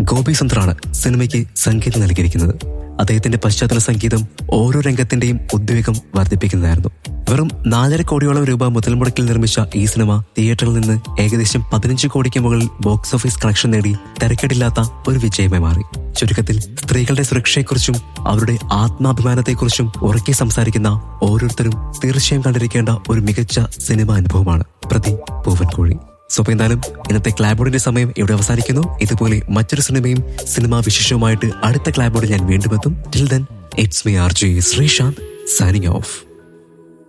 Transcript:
ഗോപി സുന്ദറാണ് സിനിമയ്ക്ക് സംഗീതം നൽകിയിരിക്കുന്നത് അദ്ദേഹത്തിന്റെ പശ്ചാത്തല സംഗീതം ഓരോ രംഗത്തിന്റെയും ഉദ്വേഗം വർദ്ധിപ്പിക്കുന്നതായിരുന്നു വെറും നാലര കോടിയോളം രൂപ മുതൽ മുടക്കിൽ നിർമ്മിച്ച ഈ സിനിമ തിയേറ്ററിൽ നിന്ന് ഏകദേശം പതിനഞ്ച് കോടിക്ക് മുകളിൽ ബോക്സ് ഓഫീസ് കളക്ഷൻ നേടി തിരക്കേടില്ലാത്ത ഒരു വിജയമായി മാറി ചുരുക്കത്തിൽ സ്ത്രീകളുടെ സുരക്ഷയെക്കുറിച്ചും അവരുടെ ആത്മാഭിമാനത്തെക്കുറിച്ചും ഉറക്കെ സംസാരിക്കുന്ന ഓരോരുത്തരും തീർച്ചയായും കണ്ടിരിക്കേണ്ട ഒരു മികച്ച സിനിമ അനുഭവമാണ് പ്രതി പൂവൻകോഴി സോ അപ്പൊ എന്തായാലും ഇന്നത്തെ ക്ലാബോർഡിന്റെ സമയം ഇവിടെ അവസാനിക്കുന്നു ഇതുപോലെ മറ്റൊരു സിനിമയും സിനിമാ വിശേഷവുമായിട്ട് അടുത്ത ക്ലാബോർഡിൽ ഞാൻ വീണ്ടും എത്തും till then it's me R J Sreesanth signing of